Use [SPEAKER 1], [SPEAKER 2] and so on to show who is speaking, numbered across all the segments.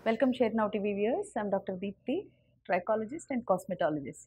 [SPEAKER 1] Welcome Share Now TV viewers. I'm Dr. Deepthi, trichologist and cosmetologist.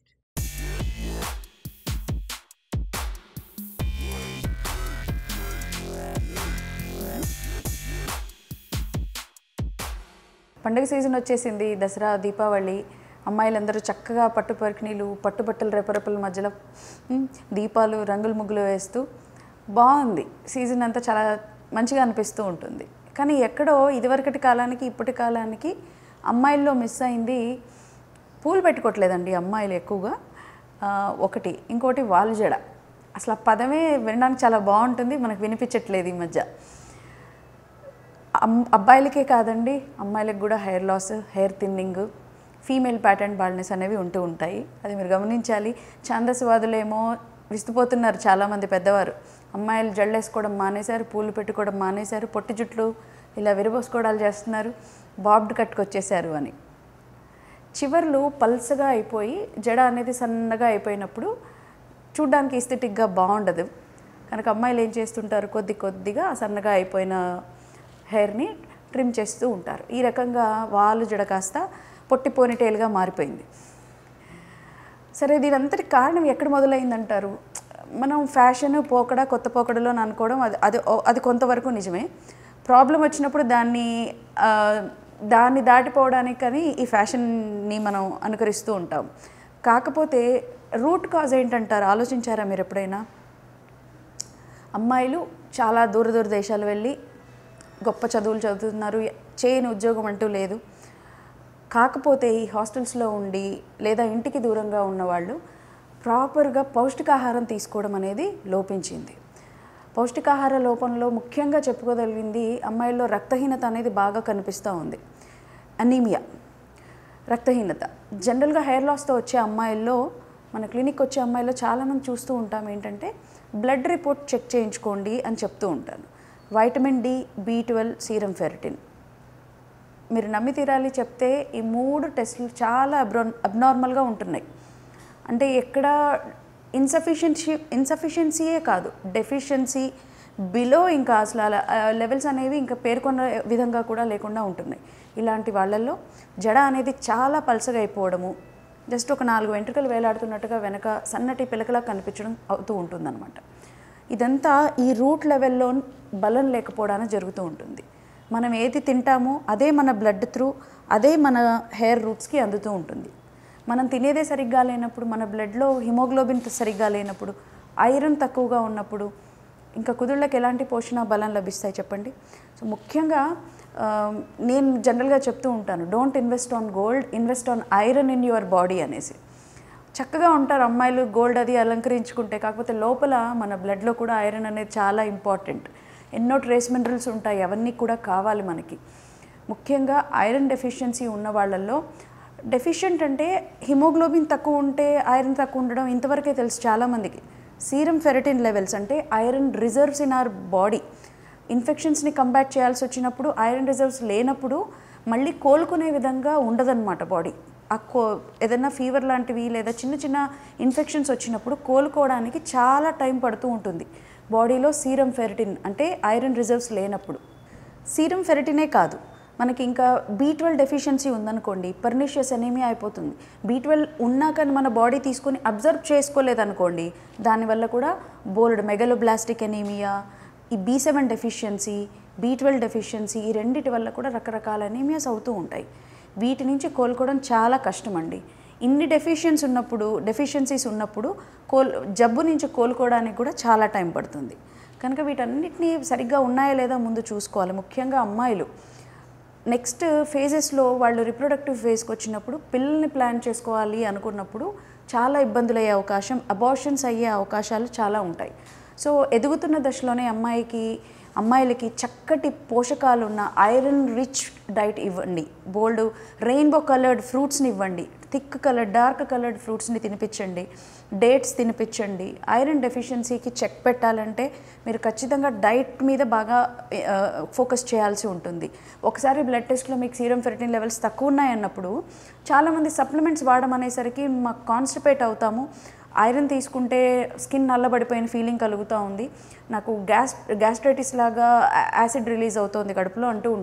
[SPEAKER 1] పండగ season వచ్చేసింది దసరా దీపావళి అమ్మాయిలందరూ చక్కగా పట్టు పరికిణీలు పట్టుబట్టలు రెపరెపల మధ్యలో ఉమ్, దీపాలు రంగుల ముగ్గులు వేస్తూ బాగుంది సీజన్ అంతా చాలా మంచిగా అనిపిస్తూ ఉంటుంది కానీ ఎక్కడో ఇదివరకటి కాలానికి ఇప్పటి కాలానికి అమ్మాయిల్లో మిస్ అయింది పూలు పెట్టుకోవట్లేదండి అమ్మాయిలు ఎక్కువగా ఆ, ఒకటి ఇంకోటి వాళ్ళు జడ అసలు ఆ పదమే వినడానికి చాలా బాగుంటుంది మనకు వినిపించట్లేదు ఈ మధ్య అమ్ అబ్బాయిలకే కాదండి అమ్మాయిలకు కూడా hair loss hair thinning female pattern baldness అనేవి ఉంటూ ఉంటాయి అది మీరు గమనించాలి ఛాందస్వాదులేమో విస్తుపోతున్నారు చాలామంది పెద్దవారు అమ్మాయిలు జల్లేసుకోవడం మానేశారు పూలు పెట్టుకోవడం మానేశారు పొట్టి జుట్లు ఇలా విరబోసుకోవడాలు చేస్తున్నారు బాబ్డ్ కట్టుకొచ్చేసారు అని చివర్లు పల్సగా అయిపోయి జడ అనేది సన్నగా అయిపోయినప్పుడు చూడ్డానికి ఇస్థెటిక్గా బాగుండదు కనుక అమ్మాయిలు ఏం చేస్తుంటారు కొద్ది కొద్దిగా ఆ సన్నగా అయిపోయిన హెయిర్ని ట్రిమ్ చేస్తూ ఉంటారు ఈ రకంగా వాళ్ళు జడ కాస్త పొట్టి పోనిటేలుగా మారిపోయింది సరే దీనంతటి కారణం ఎక్కడ మొదలైందంటారు మనం ఫ్యాషన్ పోకడ కొత్త పోకడలో అని అనుకోవడం అది అది అది కొంతవరకు నిజమే ప్రాబ్లం వచ్చినప్పుడు దాన్ని ఆ, దాన్ని దాటిపోవడానికి కానీ ఈ ఫ్యాషన్ని మనం అనుకరిస్తూ ఉంటాం కాకపోతే రూట్ కాజ్ ఏంటంటారు ఆలోచించారా మీరు ఎప్పుడైనా అమ్మాయిలు చాలా దూర దూర దేశాలు వెళ్ళి గొప్ప చదువులు చదువుతున్నారు చేయని ఉద్యోగం అంటూ లేదు కాకపోతే ఈ హాస్టల్స్లో ఉండి లేదా ఇంటికి దూరంగా ఉన్నవాళ్ళు ప్రాపర్గా పౌష్టికాహారం తీసుకోవడం అనేది లోపించింది పౌష్టికాహార లోపంలో ముఖ్యంగా చెప్పుకోగలిగింది అమ్మాయిల్లో రక్తహీనత అనేది బాగా కనిపిస్తూ ఉంది అనీమియా రక్తహీనత జనరల్గా హెయిర్ లాస్తో వచ్చే అమ్మాయిల్లో మన క్లినిక్ వచ్చే అమ్మాయిల్లో చాలామంది చూస్తూ ఉంటాం ఏంటంటే బ్లడ్ రిపోర్ట్ చెక్ చేయించుకోండి అని చెప్తూ ఉంటాను vitamin D B twelve serum ferritin మీరు నమ్మి తీరాలి చెప్తే ఈ మూడు టెస్టులు చాలా అబ్రో అబ్నార్మల్గా ఉంటున్నాయి అంటే ఎక్కడ ఇన్సఫిషియన్సీ ఇన్సఫిషియన్సీయే కాదు డెఫిషియన్సీ బిలో ఇంకా అసలు అలా లెవెల్స్ అనేవి ఇంకా పేర్కొన్న విధంగా కూడా లేకుండా ఉంటున్నాయి ఇలాంటి వాళ్ళల్లో జడ అనేది చాలా పల్సగా అయిపోవడము జస్ట్ ఒక నాలుగు వెంట్రుకలు వేలాడుతున్నట్టుగా వెనక సన్నటి పిలకలా కనిపించడం అవుతూ ఉంటుందన్నమాట ఇదంతా ఈ రూట్ లెవెల్లో బలం లేకపోవడానికి జరుగుతూ ఉంటుంది మనం ఏది తింటామో అదే మన బ్లడ్ త్రూ అదే మన హెయిర్ రూట్స్కి అందుతూ ఉంటుంది మనం తినేదే సరిగ్గా లేనప్పుడు మన బ్లడ్లో హిమోగ్లోబిన్ సరిగ్గా లేనప్పుడు ఐరన్ తక్కువగా ఉన్నప్పుడు ఇంకా కుదుళ్ళకి ఎలాంటి పోషణ బలం లభిస్తాయి చెప్పండి సో ముఖ్యంగా ఆ, నేను జనరల్గా చెప్తూ ఉంటాను don't invest on gold invest on iron in your body అనేసి చక్కగా ఉంటారు అమ్మాయిలు గోల్డ్ అది అలంకరించుకుంటే కాకపోతే లోపల మన బ్లడ్లో కూడా ఐరన్ అనేది చాలా ఇంపార్టెంట్ ఎన్నో ట్రేస్ మినరల్స్ ఉంటాయి అవన్నీ కూడా కావాలి మనకి ముఖ్యంగా ఐరన్ డెఫిషియన్సీ ఉన్న వాళ్ళల్లో డెఫిషియంట్ అంటే హిమోగ్లోబిన్ తక్కువ ఉంటే ఐరన్ తక్కువ ఉండడం ఇంతవరకే తెలుసు చాలామందికి సీరం ఫెరటిన్ లెవెల్స్ అంటే iron reserves in our body ఇన్ఫెక్షన్స్ని కంబాట్ చేయాల్సి వచ్చినప్పుడు ఐరన్ రిజర్వ్స్ లేనప్పుడు మళ్ళీ కోలుకునే విధంగా ఉండదన్నమాట బాడీ ఆ కో ఏదైనా ఫీవర్ లాంటివి లేదా చిన్న చిన్న ఇన్ఫెక్షన్స్ వచ్చినప్పుడు కోలుకోవడానికి చాలా టైం పడుతూ ఉంటుంది బాడీలో సీరం ఫెరటిన్ అంటే ఐరన్ రిజర్వ్స్ లేనప్పుడు సీరం ఫెరటినే కాదు మనకి ఇంకా బీ ట్వెల్వ్ డెఫిషియన్సీ ఉందనుకోండి పర్నిషియస్ ఎనీమియా అయిపోతుంది బీ ట్వెల్వ్ ఉన్నా కానీ మన బాడీ తీసుకొని అబ్జర్వ్ చేసుకోలేదనుకోండి దానివల్ల కూడా బోల్డ్ మెగలోబ్లాస్టిక్ ఎనీమియా ఈ B seven deficiency B twelve deficiency ఈ రెండిటి వల్ల కూడా రకరకాల ఎనీమియాస్ అవుతూ ఉంటాయి వీటి నుంచి కోలుకోవడం చాలా కష్టం అండి ఇన్ని డెఫిషియన్స్ ఉన్నప్పుడు డెఫిషియన్సీస్ ఉన్నప్పుడు కోల్ జబ్బు నుంచి కోలుకోవడానికి కూడా చాలా టైం పడుతుంది కనుక వీటన్నిటిని సరిగ్గా ఉన్నాయా లేదా ముందు చూసుకోవాలి ముఖ్యంగా అమ్మాయిలు నెక్స్ట్ ఫేజెస్లో వాళ్ళు రిప్రొడక్టివ్ ఫేజ్కి వచ్చినప్పుడు పిల్లల్ని ప్లాన్ చేసుకోవాలి అనుకున్నప్పుడు చాలా ఇబ్బందులు అయ్యే అవకాశం అబార్షన్స్ అయ్యే అవకాశాలు చాలా ఉంటాయి సో ఎదుగుతున్న దశలోనే అమ్మాయికి అమ్మాయిలకి చక్కటి పోషకాలు ఉన్న ఐరన్ రిచ్ డైట్ ఇవ్వండి బోల్డ్ రెయిన్బో కలర్డ్ ఫ్రూట్స్ని ఇవ్వండి థిక్ కలర్ డార్క్ కలర్డ్ ఫ్రూట్స్ని తినిపించండి డేట్స్ తినిపించండి ఐరన్ డెఫిషియన్సీకి చెక్ పెట్టాలంటే మీరు ఖచ్చితంగా డైట్ మీద బాగా ఫోకస్ చేయాల్సి ఉంటుంది ఒకసారి బ్లడ్ టెస్ట్లో మీకు సీరం ఫెరటిన్ లెవెల్స్ తక్కువ ఉన్నాయన్నప్పుడు చాలామంది సప్లిమెంట్స్ వాడమనేసరికి మాకు కాన్స్టిపేట్ అవుతాము ఐరన్ తీసుకుంటే స్కిన్ నల్లబడిపోయిన ఫీలింగ్ కలుగుతూ ఉంది నాకు గ్యాస్ గ్యాస్ట్రైటిస్ లాగా యాసిడ్ రిలీజ్ అవుతోంది కడుపులో అంటూ ఉంటారు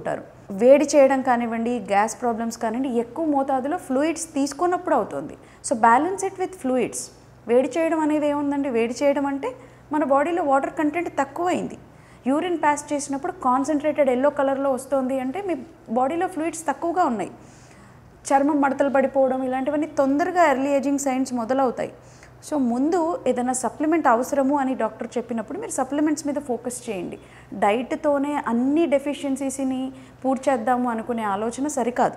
[SPEAKER 1] వేడి చేయడం కానివ్వండి గ్యాస్ ప్రాబ్లమ్స్ కానివ్వండి ఎక్కువ మోతాదులో ఫ్లూయిడ్స్ తీసుకున్నప్పుడు అవుతుంది so balance it with fluids వేడి చేయడం అనేది ఏముందండి వేడి చేయడం అంటే మన బాడీలో వాటర్ కంటెంట్ తక్కువైంది యూరిన్ పాస్ చేసినప్పుడు కాన్సన్ట్రేటెడ్ ఎల్లో కలర్లో వస్తుంది అంటే మీ బాడీలో ఫ్లూయిడ్స్ తక్కువగా ఉన్నాయి చర్మం మడతలు పడిపోవడం ఇలాంటివన్నీ తొందరగా ఎర్లీ ఏజింగ్ సైన్స్ మొదలవుతాయి సో ముందు ఏదైనా సప్లిమెంట్ అవసరము అని డాక్టర్ చెప్పినప్పుడు మీరు సప్లిమెంట్స్ మీద ఫోకస్ చేయండి డైట్తోనే అన్ని డెఫిషియన్సీస్ని పూర్తి చేద్దాము అనుకునే ఆలోచన సరికాదు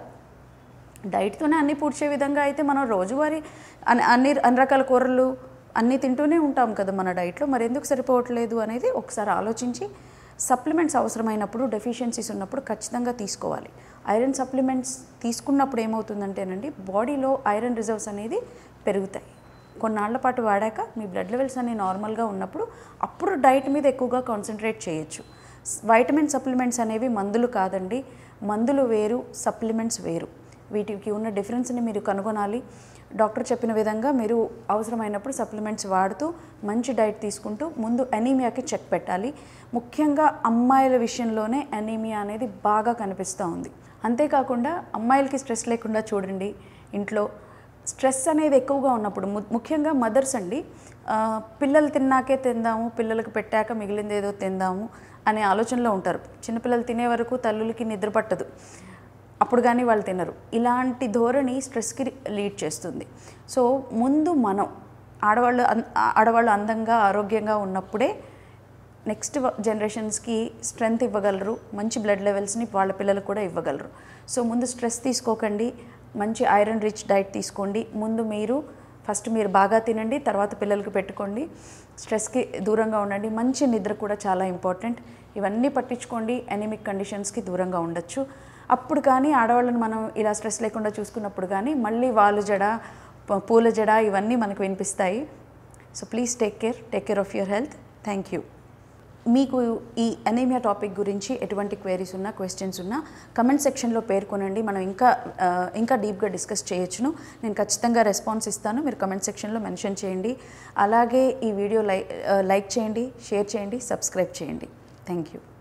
[SPEAKER 1] డైట్తోనే అన్ని పూడ్చే విధంగా అయితే మనం రోజువారీ అన్ని అన్ని అన్ని రకాల కూరలు అన్నీ తింటూనే ఉంటాం కదా మన డైట్లో మరి ఎందుకు సరిపోవట్లేదు అనేది ఒకసారి ఆలోచించి సప్లిమెంట్స్ అవసరమైనప్పుడు డెఫిషియన్సీస్ ఉన్నప్పుడు ఖచ్చితంగా తీసుకోవాలి ఐరన్ సప్లిమెంట్స్ తీసుకున్నప్పుడు ఏమవుతుందంటేనండి బాడీలో ఐరన్ రిజర్వ్స్ అనేది పెరుగుతాయి కొన్నాళ్ల పాటు వాడాక మీ బ్లడ్ లెవెల్స్ అన్ని నార్మల్గా ఉన్నప్పుడు అప్పుడు డైట్ మీద ఎక్కువగా కాన్సన్ట్రేట్ చేయొచ్చు వైటమిన్ సప్లిమెంట్స్ అనేవి మందులు కాదండి మందులు వేరు సప్లిమెంట్స్ వేరు వీటికి ఉన్న డిఫరెన్స్ని మీరు కనుగొనాలి డాక్టర్ చెప్పిన విధంగా మీరు అవసరమైనప్పుడు సప్లిమెంట్స్ వాడుతూ మంచి డైట్ తీసుకుంటూ ముందు అనీమియాకి చెక్ పెట్టాలి ముఖ్యంగా అమ్మాయిల విషయంలోనే అనీమియా అనేది బాగా కనిపిస్తూ ఉంది అంతేకాకుండా అమ్మాయిలకి స్ట్రెస్ లేకుండా చూడండి ఇంట్లో స్ట్రెస్ అనేది ఎక్కువగా ఉన్నప్పుడు ము- ముఖ్యంగా మదర్స్ అండి ఆ, పిల్లలు తిన్నాకే తిందాము పిల్లలకు పెట్టాక మిగిలింది ఏదో తిందాము అనే ఆలోచనలో ఉంటారు చిన్నపిల్లలు తినే వరకు తల్లులకి నిద్ర పట్టదు అప్పుడు కానీ వాళ్ళు తినరు ఇలాంటి ధోరణి స్ట్రెస్కి లీడ్ చేస్తుంది సో ముందు మనం ఆడవాళ్ళు అన్- ఆడవాళ్ళు అందంగా ఆరోగ్యంగా ఉన్నప్పుడే నెక్స్ట్ జనరేషన్స్కి స్ట్రెంగ్త్ ఇవ్వగలరు మంచి బ్లడ్ లెవెల్స్ని వాళ్ళ పిల్లలకు కూడా ఇవ్వగలరు సో ముందు స్ట్రెస్ తీసుకోకండి మంచి ఐరన్ రిచ్ డైట్ తీసుకోండి ముందు మీరు ఫస్ట్ మీరు బాగా తినండి తర్వాత పిల్లలకి పెట్టుకోండి స్ట్రెస్కి దూరంగా ఉండండి మంచి నిద్ర కూడా చాలా ఇంపార్టెంట్ ఇవన్నీ పట్టించుకోండి ఎనిమిక్ కండిషన్స్కి దూరంగా ఉండొచ్చు అప్పుడు కానీ ఆడవాళ్ళని మనం ఇలా స్ట్రెస్ లేకుండా చూసుకున్నప్పుడు కానీ మళ్ళీ వాళ్ళు జడ ప- పూల జడ ఇవన్నీ మనకు వినిపిస్తాయి so please take care take care of your health thank you మీకు ఈ అనీమియా టాపిక్ గురించి ఎటువంటి క్వైరీస్ ఉన్నా క్వశ్చన్స్ ఉన్నా కమెంట్ సెక్షన్లో పేర్కొనండి మనం ఇంకా ఆ, ఇంకా డీప్గా డిస్కస్ చేయొచ్చును నేను ఖచ్చితంగా రెస్పాన్స్ ఇస్తాను మీరు కమెంట్ సెక్షన్లో మెన్షన్ చేయండి అలాగే ఈ వీడియో లై లైక్ చేయండి షేర్ చేయండి సబ్స్క్రైబ్ చేయండి థ్యాంక్ యూ